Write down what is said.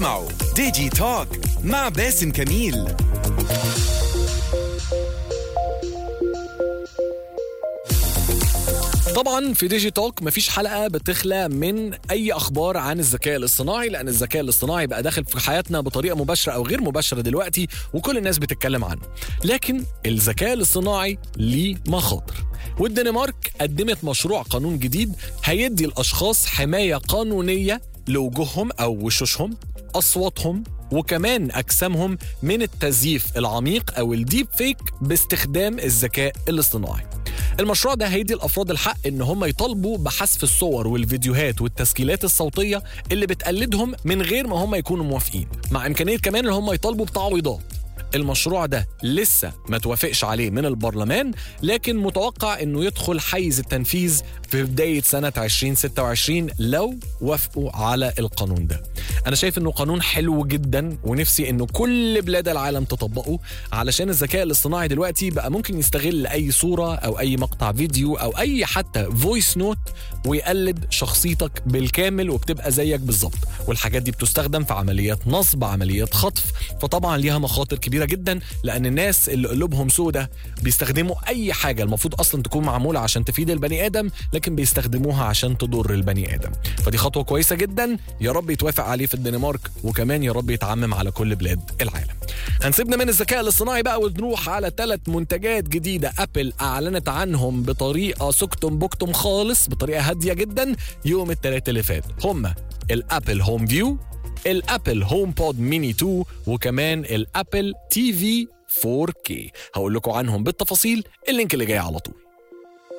معه ديجي توك مع باسم كميل طبعا في ديجي توك مفيش حلقه بتخلى من اي اخبار عن الذكاء الاصطناعي لان الذكاء الاصطناعي بقى داخل في حياتنا بطريقه مباشره او غير مباشره دلوقتي وكل الناس بتتكلم عنه لكن الذكاء الاصطناعي ليه مخاطر والدنمارك قدمت مشروع قانون جديد هيدي الاشخاص حمايه قانونيه لوجوههم او وشوشهم اصواتهم وكمان اجسامهم من التزييف العميق او الديب فيك باستخدام الذكاء الاصطناعي المشروع ده هيدي الافراد الحق ان هم يطالبوا بحذف الصور والفيديوهات والتسجيلات الصوتيه اللي بتقلدهم من غير ما هم يكونوا موافقين مع امكانيه كمان ان هم يطالبوا بتعويضات المشروع ده لسه ما توافقش عليه من البرلمان لكن متوقع انه يدخل حيز التنفيذ في بداية سنة 2026 لو وافقوا على القانون ده أنا شايف إنه قانون حلو جدا ونفسي إنه كل بلاد العالم تطبقه علشان الذكاء الاصطناعي دلوقتي بقى ممكن يستغل أي صورة أو أي مقطع فيديو أو أي حتى فويس نوت ويقلد شخصيتك بالكامل وبتبقى زيك بالظبط والحاجات دي بتستخدم في عمليات نصب عمليات خطف فطبعا ليها مخاطر كبيرة جدا لأن الناس اللي قلوبهم سودة بيستخدموا أي حاجة المفروض أصلا تكون معمولة عشان تفيد البني آدم لكن بيستخدموها عشان تضر البني ادم فدي خطوه كويسه جدا يا رب يتوافق عليه في الدنمارك وكمان يا رب يتعمم على كل بلاد العالم هنسيبنا من الذكاء الاصطناعي بقى ونروح على ثلاث منتجات جديده ابل اعلنت عنهم بطريقه سكتم بكتم خالص بطريقه هاديه جدا يوم الثلاث اللي فات هم الابل هوم فيو الابل هوم بود ميني 2 وكمان الابل تي في 4K هقول لكم عنهم بالتفاصيل اللينك اللي جاي على طول